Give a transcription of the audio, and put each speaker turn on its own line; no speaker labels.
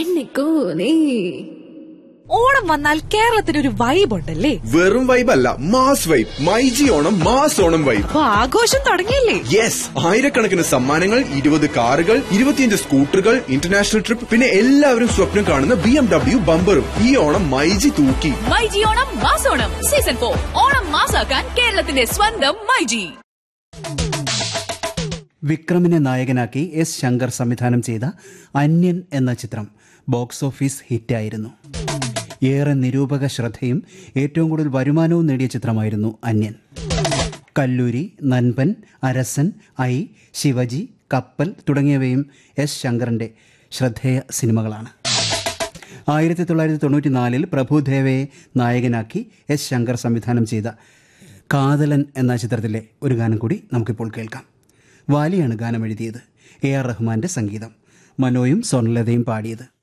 പെണ്ണിക്കോ നീ
ഓണം വന്നാൽ കേരളത്തിന് ഒരു വൈബ് ഉണ്ടല്ലേ
വെറും വൈബ് അല്ല mass vibe myG Onam mass Onam vibe
അപ്പൊ ആഘോഷം തുടങ്ങിയല്ലേ
യെസ് ആയിരക്കണക്കിന് സമ്മാനങ്ങൾ ഇരുപത് കാറുകൾ ഇരുപത്തിയഞ്ച് സ്കൂട്ടറുകൾ ഇന്റർനാഷണൽ ട്രിപ്പ് പിന്നെ എല്ലാവരും സ്വപ്നം കാണുന്ന ബി എം ഡബ്ല്യു ബമ്പറും ഈ ഓണം മൈജി തൂക്കി
മൈജി ഓണം മാസോണം സീസൺ ഫോർ ഓണം മാസാക്കാൻ കേരളത്തിന്റെ സ്വന്തം മൈജി
വിക്രമിനെ നായകനാക്കി എസ് ശങ്കർ സംവിധാനം ചെയ്ത അന്യൻ എന്ന ചിത്രം ബോക്സ് ഓഫീസ് ഹിറ്റായിരുന്നു ഏറെ നിരൂപക ശ്രദ്ധയും ഏറ്റവും കൂടുതൽ വരുമാനവും നേടിയ ചിത്രമായിരുന്നു അന്യൻ കല്ലൂരി നൻപൻ അരസൻ ഐ ശിവജി കപ്പൽ തുടങ്ങിയവയും എസ് ശങ്കറിൻ്റെ ശ്രദ്ധേയ സിനിമകളാണ് ആയിരത്തി തൊള്ളായിരത്തി തൊണ്ണൂറ്റി നാലിൽ പ്രഭുദേവയെ നായകനാക്കി എസ് ശങ്കർ സംവിധാനം ചെയ്ത കാതലൻ എന്ന ചിത്രത്തിലെ ഒരു ഗാനം കൂടി നമുക്കിപ്പോൾ കേൾക്കാം വാലിയാണ് ഗാനം എഴുതിയത് എ ആർ റഹ്മാന്റെ സംഗീതം മനോയും സ്വർണലതയും പാടിയത്